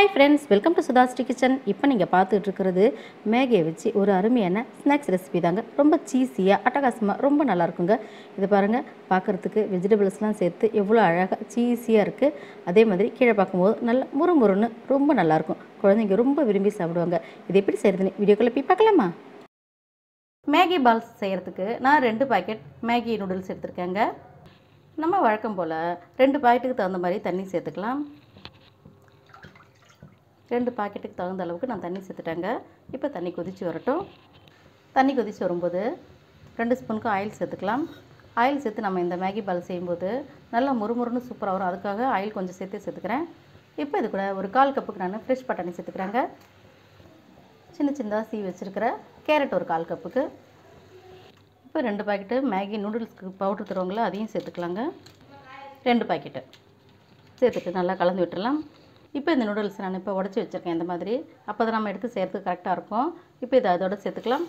hi friends welcome to Sudhashree kitchen இப்போ நீங்கள் பார்த்துட்டு இருக்கிறது மேகியை வச்சு ஒரு அருமையான ஸ்நாக்ஸ் ரெசிபி தாங்க ரொம்ப சீஸியாக அட்டகாசமாக ரொம்ப நல்லா இருக்குங்க இது பாருங்கள் பார்க்குறதுக்கு வெஜிடபிள்ஸ்லாம் சேர்த்து எவ்வளோ அழகாக சீஸியாக இருக்குது அதே மாதிரி கீழே பார்க்கும்போது நல்லா முறுமுறுன்னு ரொம்ப நல்லாயிருக்கும் குழந்தைங்க ரொம்ப விரும்பி சாப்பிடுவாங்க இது எப்படி செய்கிறதுன்னு வீடியோக்குள்ளே போய் பார்க்கலாமா மேகி பால்ஸ் செய்கிறதுக்கு நான் ரெண்டு பாக்கெட் மேகி நூடுல்ஸ் எடுத்திருக்கேங்க நம்ம வழக்கம் போல் ரெண்டு பாக்கெட்டுக்கு தகுந்த மாதிரி தண்ணி சேர்த்துக்கலாம் ரெண்டு பாக்கெட்டுக்கு தகுந்த அளவுக்கு நான் தண்ணி சேர்த்துட்டேங்க இப்போ தண்ணி கொதித்து வரட்டும் தண்ணி கொதித்து வரும்போது ரெண்டு ஸ்பூனுக்கு ஆயில் சேர்த்துக்கலாம் ஆயில் சேர்த்து நம்ம இந்த மேகி பால் செய்யும்போது நல்லா முறுமுறுன்னு சூப்பராக வரும் அதுக்காக ஆயில் கொஞ்சம் சேர்த்து சேர்த்துக்கிறேன் இப்போ இது கூட ஒரு கால் கப்புக்கு நான் ஃப்ரெஷ் பட்டாணி சேர்த்துக்கிறேங்க சின்ன சின்னதாக சீ வச்சுருக்கிற கேரட் ஒரு கால் கப்புக்கு இப்போ ரெண்டு பாக்கெட்டு மேகி நூடுல்ஸ்க்கு பவுட்ரு தருவாங்களோ அதையும் சேர்த்துக்கலாங்க ரெண்டு பாக்கெட்டு சேர்த்துட்டு நல்லா கலந்து விட்டுடலாம் இப்போ இந்த நூடுல்ஸ் நான் இப்போ உடச்சி வச்சுருக்கேன் இந்த மாதிரி அப்போ தான் நம்ம எடுத்து சேர்த்து கரெக்டாக இருக்கும் இப்போ இதை அதோட சேர்த்துக்கலாம்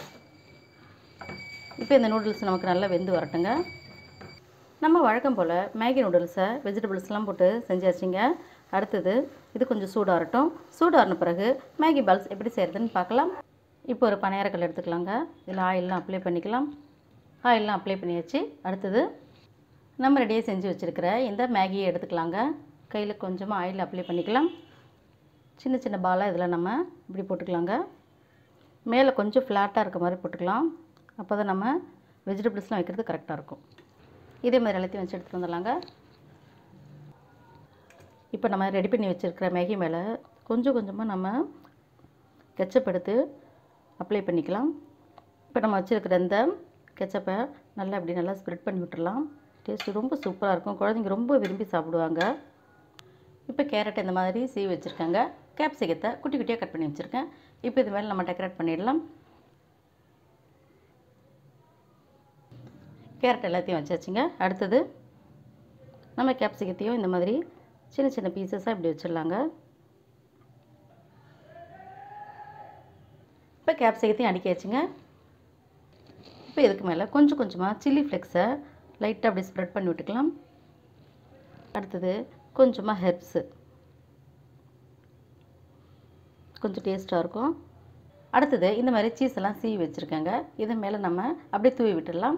இப்போ இந்த நூடுல்ஸ் நமக்கு நல்லா வெந்து வரட்டுங்க நம்ம வழக்கம் போல் மேகி நூடுல்ஸை வெஜிடபிள்ஸ்லாம் போட்டு செஞ்சாச்சுங்க அடுத்தது இது கொஞ்சம் சூடாகட்டும் சூடாறின பிறகு மேகி பால்ஸ் எப்படி செய்கிறதுன்னு பார்க்கலாம் இப்போ ஒரு பனையாரக்கல் எடுத்துக்கலாங்க இதில் ஆயிலெலாம் அப்ளை பண்ணிக்கலாம் ஆயிலெலாம் அப்ளை பண்ணியாச்சு அடுத்தது நம்ம ரெடியாக செஞ்சு வச்சுருக்கிற இந்த மேகியை எடுத்துக்கலாங்க கையில் கொஞ்சமாக ஆயில் அப்ளை பண்ணிக்கலாம் சின்ன சின்ன பாலாக இதில் நம்ம இப்படி போட்டுக்கலாங்க மேலே கொஞ்சம் ஃப்ளாட்டாக இருக்க மாதிரி போட்டுக்கலாம் அப்போ தான் நம்ம வெஜிடபிள்ஸ்லாம் வைக்கிறது கரெக்டாக இருக்கும் இதே மாதிரி எல்லாத்தையும் வச்சு எடுத்துகிட்டு வந்துடலாங்க இப்போ நம்ம ரெடி பண்ணி வச்சுருக்கிற மேகி மேலே கொஞ்சம் கொஞ்சமாக நம்ம கெச்சப் எடுத்து அப்ளை பண்ணிக்கலாம் இப்போ நம்ம வச்சுருக்கிற இந்த கெச்சப்பை நல்லா இப்படி நல்லா ஸ்ப்ரெட் பண்ணி விட்டுறலாம் டேஸ்ட்டு ரொம்ப சூப்பராக இருக்கும் குழந்தைங்க ரொம்ப விரும்பி சாப்பிடுவாங்க இப்போ கேரட் இந்த மாதிரி சீவி வச்சுருக்காங்க கேப்சிகத்தை குட்டி குட்டியாக கட் பண்ணி வச்சுருக்கேன் இப்போ இது மேலே நம்ம டெக்கரேட் பண்ணிடலாம் கேரட் எல்லாத்தையும் வச்சாச்சுங்க அடுத்தது நம்ம கேப்சிகத்தையும் இந்த மாதிரி சின்ன சின்ன பீசஸாக இப்படி வச்சிடலாங்க இப்போ கேப்சிகத்தையும் அடிக்காச்சுங்க இப்போ இதுக்கு மேலே கொஞ்சம் கொஞ்சமாக சில்லி ஃப்ளெக்ஸை லைட்டாக அப்படி ஸ்ப்ரெட் பண்ணி விட்டுக்கலாம் அடுத்தது கொஞ்சமாக ஹெர்ப்ஸு கொஞ்சம் டேஸ்ட்டாக இருக்கும் அடுத்தது இந்த மாதிரி சீஸ் எல்லாம் சீவி வச்சுருக்கேங்க இது மேலே நம்ம அப்படியே தூவி விட்டுடலாம்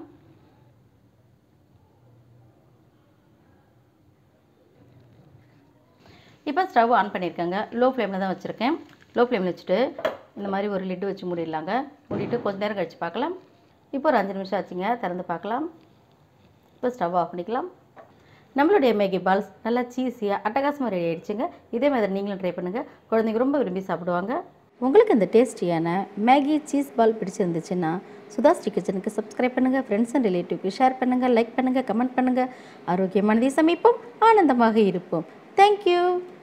இப்போ ஸ்டவ் ஆன் பண்ணியிருக்கேங்க லோ ஃப்ளேமில் தான் வச்சுருக்கேன் லோ ஃப்ளேமில் வச்சுட்டு இந்த மாதிரி ஒரு லிட்டு வச்சு மூடிடலாங்க மூடிட்டு கொஞ்ச நேரம் கழித்து பார்க்கலாம் இப்போ ஒரு அஞ்சு நிமிஷம் ஆச்சுங்க திறந்து பார்க்கலாம் இப்போ ஸ்டவ் ஆஃப் பண்ணிக்கலாம் நம்மளுடைய மேகி பால்ஸ் நல்லா சீஸியாக அட்டகாசமாக ரெடி ஆகிடுச்சுங்க இதே மாதிரி நீங்களும் ட்ரை பண்ணுங்கள் குழந்தைங்க ரொம்ப விரும்பி சாப்பிடுவாங்க உங்களுக்கு இந்த டேஸ்டியான மேகி சீஸ் பால் பிடிச்சிருந்துச்சுன்னா சுதாஸ்ரீ கிச்சனுக்கு சப்ஸ்கிரைப் பண்ணுங்கள் ஃப்ரெண்ட்ஸ் அண்ட் ரிலேட்டிவ்க்கு ஷேர் பண்ணுங்கள் லைக் பண்ணுங்கள் கமெண்ட் பண்ணுங்கள் ஆரோக்கியமானதை சமைப்போம் ஆனந்தமாக இருப்போம் தேங்க்யூ